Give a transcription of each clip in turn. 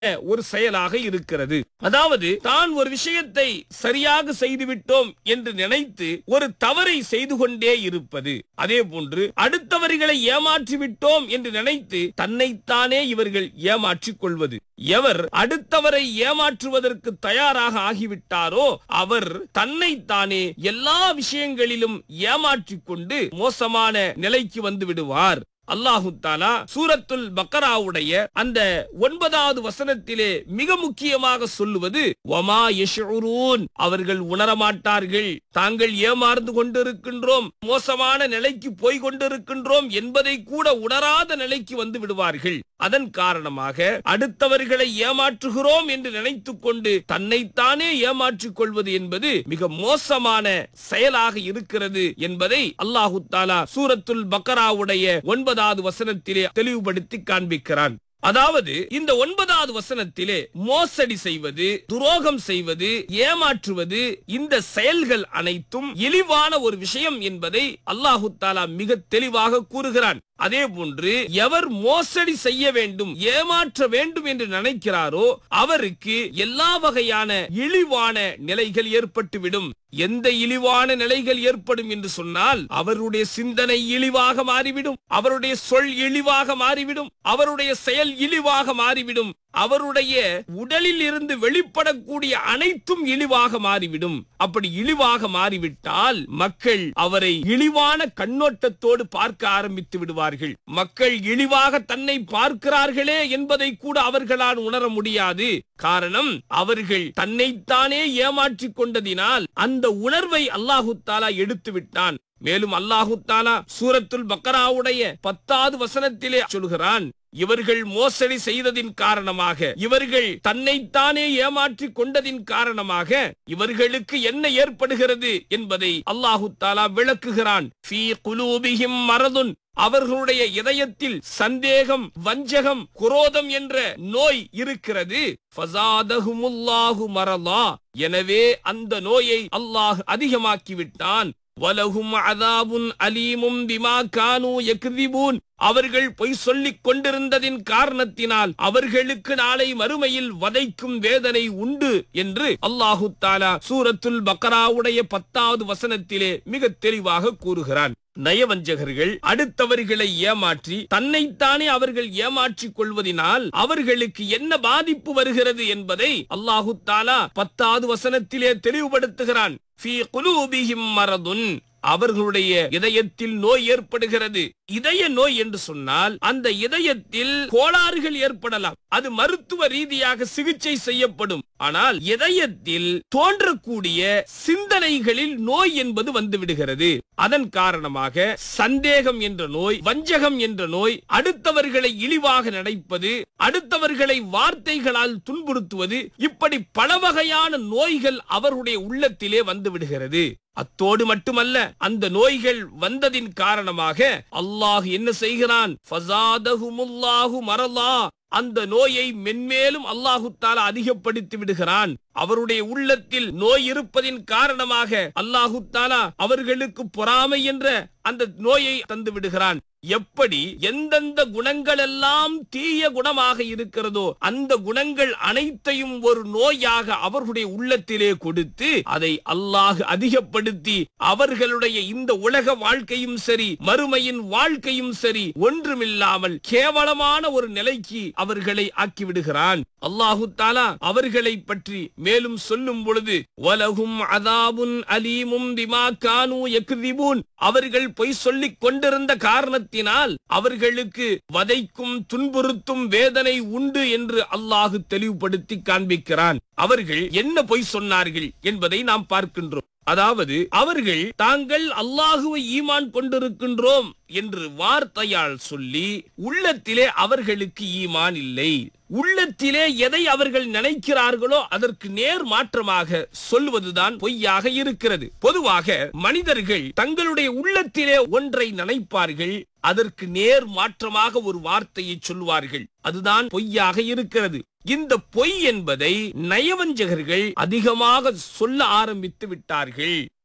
ஒரு செயலாக இருக்கிறது அதாவது தான் ஒரு விஷயத்தை சரியாக செய்துவிட்டோம் என்று நினைத்து ஒரு தவறை செய்து கொண்டே இருப்பது அதே போன்று அடுத்தவர்களை ஏமாற்றி விட்டோம் என்று நினைத்து தன்னைத்தானே இவர்கள் ஏமாற்றிக் கொள்வது எவர் அடுத்தவரை ஏமாற்றுவதற்கு தயாராக ஆகிவிட்டாரோ அவர் தன்னைத்தானே எல்லா விஷயங்களிலும் ஏமாற்றிக் கொண்டு மோசமான நிலைக்கு வந்து விடுவார் அல்லாஹு தாலா சூரத்துல் பக்கராவுடைய அந்த ஒன்பதாவது வசனத்திலே மிக முக்கியமாக சொல்லுவது வமா யஷ்உரூன் அவர்கள் உணரமாட்டார்கள் தாங்கள் ஏமாந்து கொண்டிருக்கின்றோம் மோசமான நிலைக்கு போய் கொண்டிருக்கின்றோம் என்பதை கூட உணராத நிலைக்கு வந்து விடுவார்கள் அதன் காரணமாக அடுத்தவர்களை ஏமாற்றுகிறோம் என்று நினைத்துக் கொண்டு தன்னைத்தானே ஏமாற்றிக் கொள்வது என்பது மிக மோசமான செயலாக இருக்கிறது என்பதை அல்லாஹு தாலா சூரத்துல் பக்கராவுடைய ஒன்பதாவது வசனத்திலே தெளிவுபடுத்தி காண்பிக்கிறான் அதாவது இந்த ஒன்பதாவது வசனத்திலே மோசடி செய்வது துரோகம் செய்வது ஏமாற்றுவது இந்த செயல்கள் அனைத்தும் இழிவான ஒரு விஷயம் என்பதை அல்லாஹு தாலா மிக தெளிவாக கூறுகிறான் அதே போன்று எவர் மோசடி செய்ய வேண்டும் ஏமாற்ற வேண்டும் என்று நினைக்கிறாரோ அவருக்கு எல்லா வகையான இழிவான நிலைகள் ஏற்பட்டுவிடும் எந்த இழிவான நிலைகள் ஏற்படும் என்று சொன்னால் அவருடைய சிந்தனை இழிவாக மாறிவிடும் அவருடைய சொல் இழிவாக மாறிவிடும் அவருடைய செயல் இழிவாக மாறிவிடும் அவருடைய உடலில் இருந்து வெளிப்படக்கூடிய அனைத்தும் இழிவாக மாறிவிடும் அப்படி இழிவாக மாறிவிட்டால் மக்கள் அவரை இழிவான கண்ணோட்டத்தோடு பார்க்க ஆரம்பித்து விடுவார்கள் மக்கள் இழிவாக தன்னை பார்க்கிறார்களே என்பதை கூட அவர்களால் உணர முடியாது காரணம் அவர்கள் தன்னைத்தானே ஏமாற்றிக் கொண்டதினால் அந்த உணர்வை அல்லாஹு தாலா எடுத்து விட்டான் மேலும் அல்லாஹு தாலா சூரத்துல் பக்கராவுடைய பத்தாவது வசனத்திலே சொல்கிறான் இவர்கள் மோசடி செய்ததின் காரணமாக இவர்கள் தன்னைத்தானே ஏமாற்றிக் கொண்டதின் காரணமாக இவர்களுக்கு என்ன ஏற்படுகிறது என்பதை அல்லாஹு தாலா விளக்குகிறான் ஃபீ குலூபிஹிம் மரதுன் அவர்களுடைய இதயத்தில் சந்தேகம் வஞ்சகம் குரோதம் என்ற நோய் இருக்கிறது ஃபஸாதஹுமுல்லாஹு மரலா எனவே அந்த நோயை அல்லாஹ் ஆக்கிவிட்டான் விட்டான் வலகும் அதாபுன் அலீமும் பிமா கானு யக்திபூன் அவர்கள் பொய் சொல்லிக் கொண்டிருந்ததின் காரணத்தினால் அவர்களுக்கு நாளை மறுமையில் வதைக்கும் வேதனை உண்டு என்று அல்லாஹு தாலா சூரத்துல் பக்கராவுடைய பத்தாவது வசனத்திலே மிக தெளிவாக கூறுகிறான் நயவஞ்சகர்கள் அடுத்தவர்களை ஏமாற்றி தன்னைத்தானே அவர்கள் ஏமாற்றிக் கொள்வதினால் அவர்களுக்கு என்ன பாதிப்பு வருகிறது என்பதை அல்லாஹு தாலா பத்தாவது வசனத்திலே தெளிவுபடுத்துகிறான் ஃபீ குலூபிஹிம் மரதுன் அவர்களுடைய இதயத்தில் நோய் ஏற்படுகிறது இதய நோய் என்று சொன்னால் அந்த இதயத்தில் கோளாறுகள் ஏற்படலாம் அது மருத்துவ ரீதியாக சிகிச்சை செய்யப்படும் ஆனால் இதயத்தில் தோன்றக்கூடிய சிந்தனைகளில் நோய் என்பது வந்து விடுகிறது அதன் காரணமாக சந்தேகம் என்ற நோய் வஞ்சகம் என்ற நோய் அடுத்தவர்களை இழிவாக நினைப்பது அடுத்தவர்களை வார்த்தைகளால் துன்புறுத்துவது இப்படி பல வகையான நோய்கள் அவருடைய உள்ளத்திலே வந்து விடுகிறது அத்தோடு மட்டுமல்ல அந்த நோய்கள் வந்ததின் காரணமாக அல்லாஹ் என்ன செய்கிறான் ஃபஸாதஹுமுல்லாஹு மரலா அந்த நோயை மென்மேலும் அல்லாஹு தாலா அதிகப்படுத்தி விடுகிறான் அவருடைய உள்ளத்தில் நோய் இருப்பதின் காரணமாக அல்லாஹு தாலா அவர்களுக்கு பொறாமை என்ற அந்த நோயை தந்து விடுகிறான் எப்படி எந்தெந்த குணங்கள் எல்லாம் தீய குணமாக இருக்கிறதோ அந்த குணங்கள் அனைத்தையும் ஒரு நோயாக அவர்களுடைய உள்ளத்திலே கொடுத்து அதை அல்லாஹ் அதிகப்படுத்தி அவர்களுடைய இந்த உலக வாழ்க்கையும் சரி மறுமையின் வாழ்க்கையும் சரி ஒன்றுமில்லாமல் கேவலமான ஒரு நிலைக்கு அவர்களை ஆக்கிவிடுகிறான் அல்லாஹு தாலா அவர்களை பற்றி மேலும் சொல்லும் பொழுது வலகும் அதாபுன் அலீமும் பிமா கானு யக்திபூன் அவர்கள் பொய் சொல்லிக் கொண்டிருந்த காரணத்தினால் அவர்களுக்கு வதைக்கும் துன்புறுத்தும் வேதனை உண்டு என்று அல்லாஹு தெளிவுபடுத்தி காண்பிக்கிறான் அவர்கள் என்ன பொய் சொன்னார்கள் என்பதை நாம் பார்க்கின்றோம் அதாவது அவர்கள் தாங்கள் அல்லாஹுவை ஈமான் கொண்டிருக்கின்றோம் என்று வார்த்தையால் சொல்லி உள்ளத்திலே அவர்களுக்கு ஈமான் இல்லை உள்ளத்திலே எதை அவர்கள் நினைக்கிறார்களோ அதற்கு நேர் மாற்றமாக சொல்வதுதான் பொய்யாக இருக்கிறது பொதுவாக மனிதர்கள் தங்களுடைய உள்ளத்திலே ஒன்றை நினைப்பார்கள் அதற்கு நேர் மாற்றமாக ஒரு வார்த்தையை சொல்வார்கள் அதுதான் பொய்யாக இருக்கிறது இந்த பொய் என்பதை நயவஞ்சகர்கள் அதிகமாக சொல்ல ஆரம்பித்து விட்டார்கள்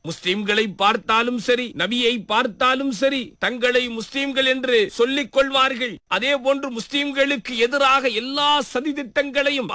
முஸ்லிம்களை பார்த்தாலும் சரி நபியை பார்த்தாலும் சரி தங்களை முஸ்லிம்கள் என்று சொல்லிக் கொள்வார்கள் அதே போன்று முஸ்லிம்களுக்கு எதிராக எல்லா சதித்திட்டங்களையும்